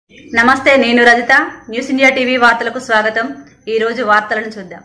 నమస్తే నేను Rajitha news India TV వార్తలకు స్వాగతం ఈ రోజు వార్తలను చూద్దాం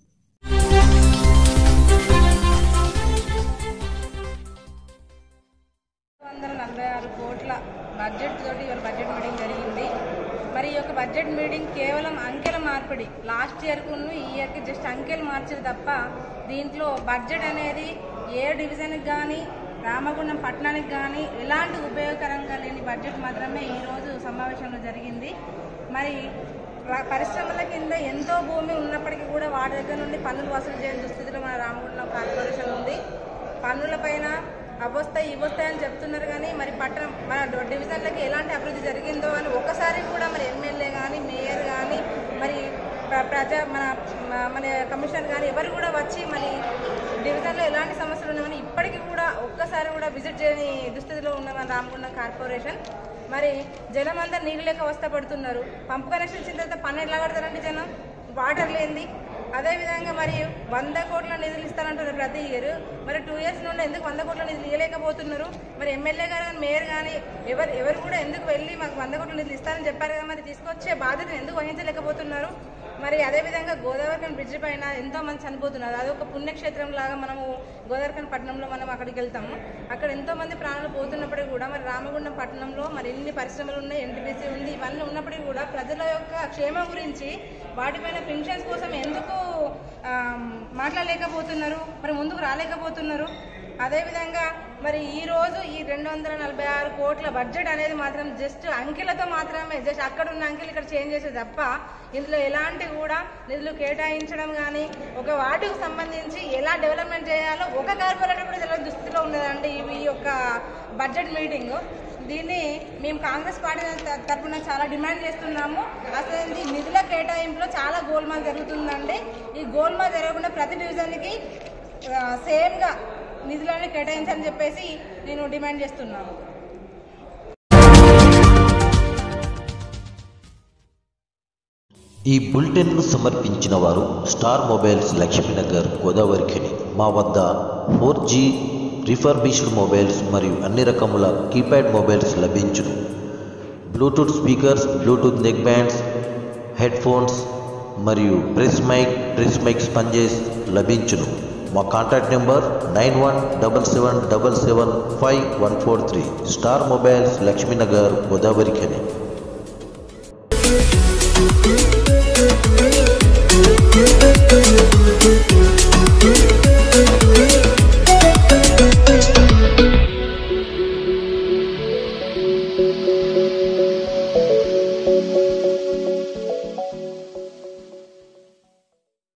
వందల నలభై ఆరు కోట్ల బడ్జెట్ తోటి ఇవాళ బడ్జెట్ మీటింగ్ జరిగింది మరి ఈ యొక్క బడ్జెట్ మీటింగ్ కేవలం అంకెల మార్పిడి లాస్ట్ ఇయర్కు ఈ ఇయర్కి జస్ట్ అంకెలు మార్చారు తప్ప దీంట్లో బడ్జెట్ అనేది ఏ డివిజన్కి కానీ రామగుండం పట్టణానికి కానీ ఎలాంటి ఉపయోగకరంగా లేని బడ్జెట్ మాత్రమే ఈరోజు సమావేశంలో జరిగింది మరి ర- పరిశ్రమల కింద ఎంతో భూమి ఉన్నప్పటికీ కూడా వాటి దగ్గర నుండి పన్నులు వసూలు చేయని దుస్థితిలో మన రామగుండం కార్పొరేషన్ ఉంది పన్నులపైన అవస్తాయి ఇవస్తాయి అని చెప్తున్నారు కానీ మరి పట్టణం మన డి- డివిజన్లకి ఎలాంటి అభివృద్ధి జరిగిందో అని ఒక్కసారి కూడా మరి ఎమ్మెల్యే కానీ మేయర్ కానీ మరి ప్ర- ప్రజా మన మ- మన కమిషనర్ కానీ ఎవరు కూడా వచ్చి మరి డివిజన్లో ఎలాంటి సమస్యలు ఉన్నాయని ఇప్పటికీ కూడా ఒక్కసారి కూడా విజిట్ చేయని దుస్థితిలో ఉన్న మన రామగుండం కార్పొరేషన్ మరి జనం అందరు నీళ్ళు లేక అవస్థపడుతున్నారు పంపు కనెక్షన్ ఇచ్చిన తర్వాత పన్ను ఎట్లా కడతారండి జనం వాటర్ లేనిది అదేవిధంగా మరి వంద కోట్ల నిధులు ఇస్తారంటున్నారు ప్రతి ఇయర్ మరి టూ ఇయర్స్ నుండి ఎందుకు వంద కోట్ల నిధులు ఇవ్వలేకపోతున్నారు మరి ఎమ్మెల్యే గారు కానీ మేయర్ కానీ ఎవరు ఎవరు కూడా ఎందుకు వెళ్ళి మాకు వంద కోట్ల నిధులు ఇస్తారని చెప్పారు కదా మరి తీసుకొచ్చే బాధ్యతను ఎందుకు వహించలేకపోతున్నారు మరి అదేవిధంగా గోదావరికన్ బ్రిడ్జ్ పైన ఎంతో మంది చనిపోతున్నారు అదొక పుణ్యక్షేత్రం లాగా మనము గోదావరికన్ పట్టణంలో మనం అక్కడికి వెళ్తాము అక్కడ ఎంతో మంది ప్రాణాలు పోతున్నప్పటికీ కూడా మరి రామగుండం పట్టణంలో మరి ఎన్ని పరిశ్రమలు ఉన్నాయి ఎన్టీపీసీ ఉంది ఇవన్నీ ఉన్నప్పటికీ కూడా ప్రజల యొక్క క్షేమం గురించి వాటిపైన పెన్షన్స్ కోసం ఎందుకు ఆమ్, మాట్లాడలేకపోతున్నారు మరి ముందుకు రాలేకపోతున్నారు అదేవిధంగా మరి ఈ రోజు ఈ రెండు వందల నలభై ఆరు కోట్ల బడ్జెట్ అనేది మాత్రం జస్ట్ అంకెలతో మాత్రమే జస్ట్ అక్కడ ఉన్న అంకెలు ఇక్కడ చేంజ్ చేసే తప్ప ఇందులో ఎలాంటి కూడా నిధులు కేటాయించడం కానీ ఒక వార్డుకు సంబంధించి ఎలా డెవలప్మెంట్ చేయాలో ఒక కార్పొరేటర్ కూడా తెలియని దుస్థితిలో ఉన్నదండి ఈ- ఈ యొక్క బడ్జెట్ మీటింగ్ దీన్ని మేము కాంగ్రెస్ పార్టీ త- తరఫున చాలా డిమాండ్ చేస్తున్నాము అసలు ఈ నిధుల కేటాయింపులో చాలా గోల్మాల్ జరుగుతుందండి ఈ గోల్మాల్ జరగకుండా ప్రతి డివిజన్కి ఆ, సేమ్గా నిధులను కేటాయించని చెప్పేసి నేను డిమాండ్ చేస్తున్నాను ఈ బులెటిన్ను సమర్పించిన వారు star mobiles Lakshminagar Godavarikhani మా వద్ద ఫోర్ జీ రిఫర్బిష్డ్ మొబైల్స్ మరియు అన్ని రకముల కీప్యాడ్ మొబైల్స్ లభించును Bluetooth speakers Bluetooth neck bands headphones మరియు press mic press mic sponges లభించును మా contact number nine one double seven double seven five one four three star mobiles Lakshminagar Godavari ఖని